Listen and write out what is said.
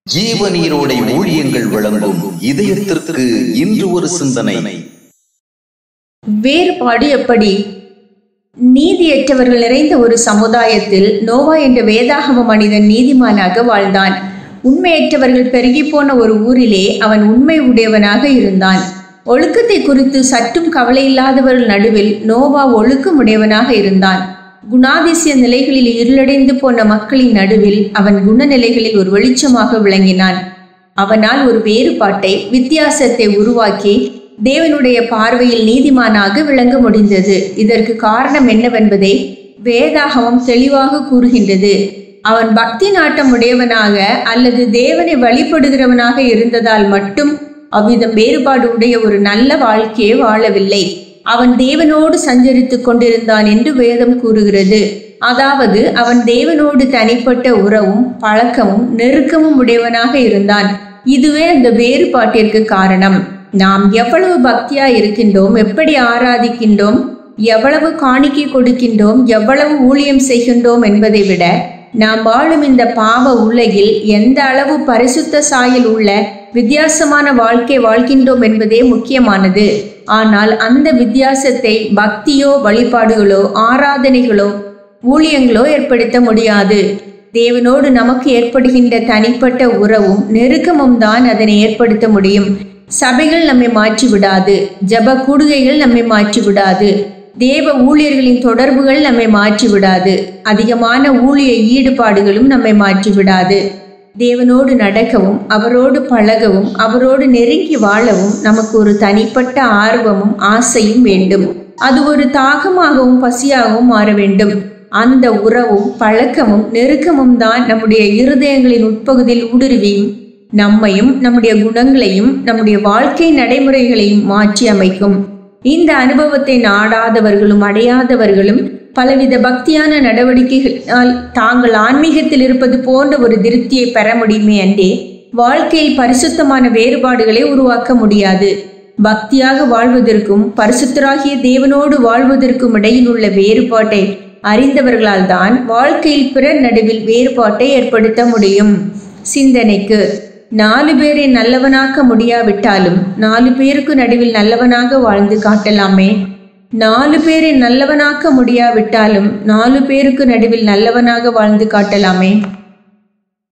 ஜீவ நீரோடை ஊழியங்கள் வழங்கும் இதயத்திற்கு இன்று ஒரு சிந்தனை வேறுபாடு எப்படி நீதியற்றவர்கள் நிறைந்த ஒரு சமுதாயத்தில் நோவா என்ற வேதாகம மனிதன் நீதிமானாக வாழ்ந்தான் உண்மையற்றவர்கள் பெருகி போன ஒரு ஊரிலே அவன் உண்மை உடையவனாக இருந்தான் ஒழுக்கத்தை குறித்து சற்றும் கவலை இல்லாதவர்கள் நடுவில் நோவா ஒழுக்கமுடையவனாக இருந்தான் குணாதிசய நிலைகளில் இருளடைந்து போன மக்களின் நடுவில் அவன் குணநிலைகளில் ஒரு வெளிச்சமாக விளங்கினான் அவனால் ஒரு வேறுபாட்டை வித்தியாசத்தை உருவாக்கி தேவனுடைய பார்வையில் நீதிமானாக விளங்க முடிந்தது இதற்கு காரணம் என்னவென்பதை வேதாகமம் தெளிவாக கூறுகின்றது அவன் பக்தி நாட்டம் உடையவனாக அல்லது தேவனை வழிபடுகிறவனாக இருந்ததால் மட்டும் அவ்விதம் வேறுபாடு உடைய ஒரு நல்ல வாழ்க்கையை வாழவில்லை அவன் தேவனோடு சஞ்சரித்துக் கொண்டிருந்தான் என்று வேதம் கூறுகிறது அதாவது அவன் தேவனோடு தனிப்பட்ட உறவும் பழக்கமும் நெருக்கமும் உடையவனாக இருந்தான் இதுவே அந்த வேறுபாட்டிற்கு காரணம் நாம் எவ்வளவு பக்தியா இருக்கின்றோம் எப்படி ஆராதிக்கின்றோம் எவ்வளவு காணிக்கை கொடுக்கின்றோம் எவ்வளவு ஊழியம் செய்கின்றோம் என்பதை விட நாம் வாழும் இந்த பாவ உலகில் எந்த அளவு பரிசுத்த சாயல் உள்ள வித்தியாசமான வாழ்க்கை வாழ்கின்றோம் என்பதே முக்கியமானது ஆனால் அந்த வித்தியாசத்தை பக்தியோ வழிபாடுகளோ ஆராதனைகளோ ஊழியங்களோ ஏற்படுத்த முடியாது தேவனோடு நமக்கு ஏற்படுகின்ற தனிப்பட்ட உறவும் நெருக்கமும் தான் அதனை ஏற்படுத்த முடியும் சபைகள் நம்மை மாற்றி விடாது ஜப கூடுகைகள் நம்மை மாற்றி விடாது தேவ ஊழியர்களின் தொடர்புகள் நம்மை மாற்றி விடாது அதிகமான ஊழிய ஈடுபாடுகளும் நம்மை மாற்றி விடாது தேவனோடு நடக்கவும் அவரோடு பழகவும் அவரோடு நெருங்கி வாழவும் நமக்கு ஒரு தனிப்பட்ட ஆர்வமும் ஆசையும் வேண்டும் அது ஒரு தாகமாகவும் பசியாகவும் மாற வேண்டும் அந்த உறவும் பழக்கமும் நெருக்கமும் தான் நம்முடைய இருதயங்களின் உட்பகுதியில் ஊடுருவியும் நம்மையும் நம்முடைய குணங்களையும் நம்முடைய வாழ்க்கை நடைமுறைகளையும் மாற்றி அமைக்கும் இந்த அனுபவத்தை நாடாதவர்களும் அடையாதவர்களும் பலவித பக்தியான நடவடிக்கைகளால் தாங்கள் ஆன்மீகத்தில் இருப்பது போன்ற ஒரு திருப்தியை பெற முடியுமே அன்றே வாழ்க்கையில் பரிசுத்தமான வேறுபாடுகளை உருவாக்க முடியாது பக்தியாக வாழ்வதற்கும் பரிசுத்தராகிய தேவனோடு வாழ்வதற்கும் இடையில் உள்ள வேறுபாட்டை அறிந்தவர்களால் தான் வாழ்க்கையில் பிறர் நடுவில் வேறுபாட்டை ஏற்படுத்த முடியும் சிந்தனைக்கு நாலு பேரை நல்லவனாக்க முடியாவிட்டாலும் நாலு பேருக்கு நடுவில் நல்லவனாக வாழ்ந்து காட்டலாமே நாலு பேரை நல்லவனாக்க முடியாவிட்டாலும் நாலு பேருக்கு நடுவில் நல்லவனாக வாழ்ந்து காட்டலாமே